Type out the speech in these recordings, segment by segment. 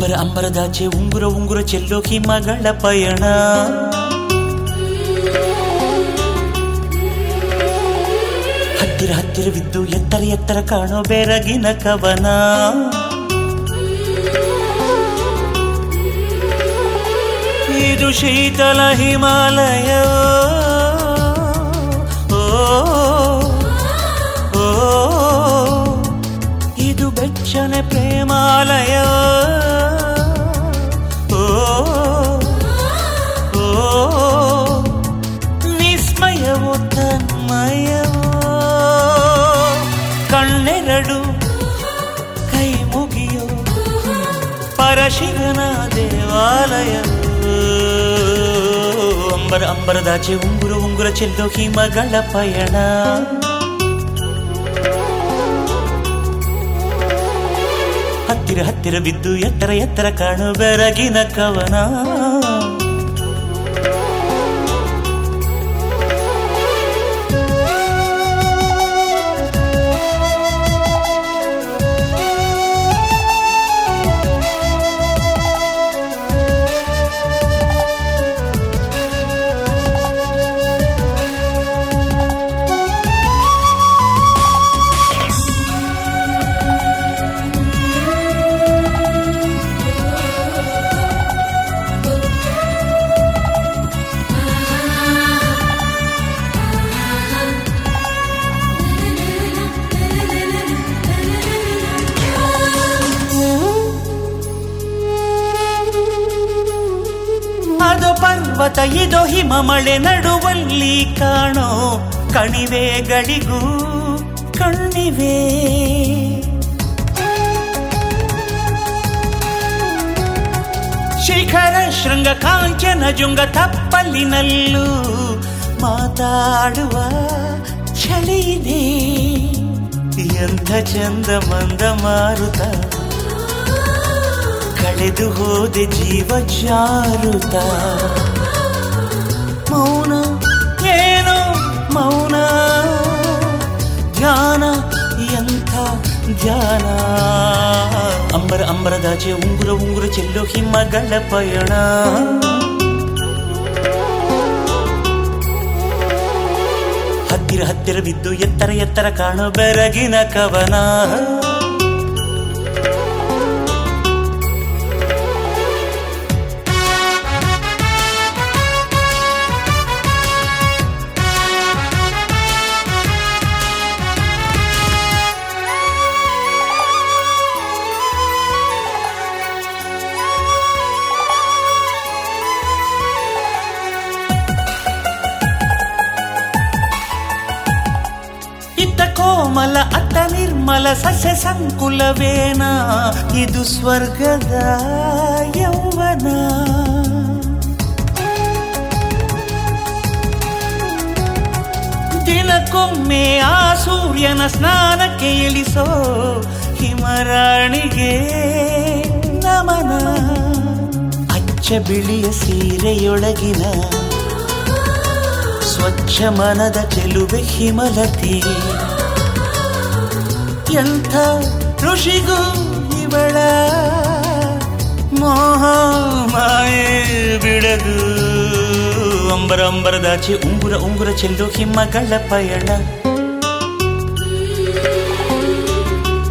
ಅಂಬರ ಅಂಬರದಾಚೆ ಉಂಗುರ ಉಂಗುರ ಚೆಲ್ಲೋ ಹಿಮಗಳ ಪಯಣ ಹತ್ತಿರ ಹತ್ತಿರವಿದ್ದು ಎತ್ತರ ಎತ್ತರ ಕಾಣೋ ಬೆರಗಿನ ಕವನ ಇದು ಶೀತಲ ಹಿಮಾಲಯ ಓ, ಓ, ಇದು ಬೆಚ್ಚನೆ ಪ್ರೇಮಾಲಯ ಓ, ಓ, ವಿಸ್ಮಯವೋ ತನ್ಮಯವೋ ಕಣ್ಣೆರಡು ಕೈ ಮುಗಿಯೋ ಪರಶಿವನ ದೇವಾಲಯ ಅಂಬರ ಅಂಬರದಾಚೆ ಉಂಗುರ ಉಂಗುರ ಚೆಲ್ಲೋ ಹಿಮಗಳ ಪಯಣ ಹತ್ತಿರ ಹತ್ತಿರ ಬಿದ್ದು ಎತ್ತರ ಎತ್ತರ ಕಾಣು ಬೆರಗಿನ ಕವನ ಅದು ಪರ್ವತ ಇದು ಹಿಮ ಮಳೆ ನಡುವಲ್ಲಿ ಕಾಣೋ ಕಣಿವೆಗಳಿಗೂ ಕಣ್ಣಿವೆ ಶಿಖರ ಶೃಂಗ ಕಾಂಚನ ಜುಂಗ ತಪ್ಪಲಿನಲ್ಲೂ ಮಾತಾಡುವ ಚಳಿಯಿದೆ ಎಂಥ ಚಂದ ಮಂದ ಮಾರುತ ಕಳೆದು ಹೋದೆ ಜೀವ ಜಾರುತ ಮೌನ ಏನು ಮೌನ ಧ್ಯಾನ ಎಂಥ ಧ್ಯಾನ ಅಂಬರ ಅಂಬರದಾಚೆ ಉಂಗುರ ಉಂಗುರ ಚೆಲ್ಲೋ ಹಿಮಗಳ ಪಯಣ ಹತ್ತಿರ ಹತ್ತಿರ ಬಿದ್ದು ಎತ್ತರ ಎತ್ತರ ಕಾಣೋ ಬೆರಗಿನ ಕವನ ಇತ್ತ ಕೋಮಲ ಅತ್ತ ನಿರ್ಮಲ ಸಸ್ಯ ಸಂಕುಲವೇನ ಇದು ಸ್ವರ್ಗದ ಯೌವನ ದಿನಕ್ಕೊಮ್ಮೆ ಆ ಸೂರ್ಯನ ಸ್ನಾನಕ್ಕೆ ಇಳಿಸೋ ಹಿಮರಾಣಿಗೆ ನಮನ ಅಚ್ಚ ಬಿಳಿಯ ಸೀರೆಯೊಳಗಿನ ಸ್ವಚ್ಛ ಮನದ ಚೆಲುವೆ ಹಿಮಲತೆ ಎಂಥ ಋಷಿಗೂ ಇವಳ ಮೋಹ ಮಾಯೆ ಬಿಡದು ಅಂಬರ ಅಂಬರದಾಚೆ ಉಂಗುರ ಉಂಗುರ ಚೆಲ್ಲೋ ಹಿಮಗಳ ಪಯಣ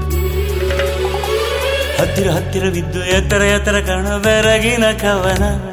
ಹತ್ತಿರ ಹತ್ತಿರವಿದ್ದು ಎತ್ತರ ಎತ್ತರ ಕಾಣ ಬೆರಗಿನ ಕವನ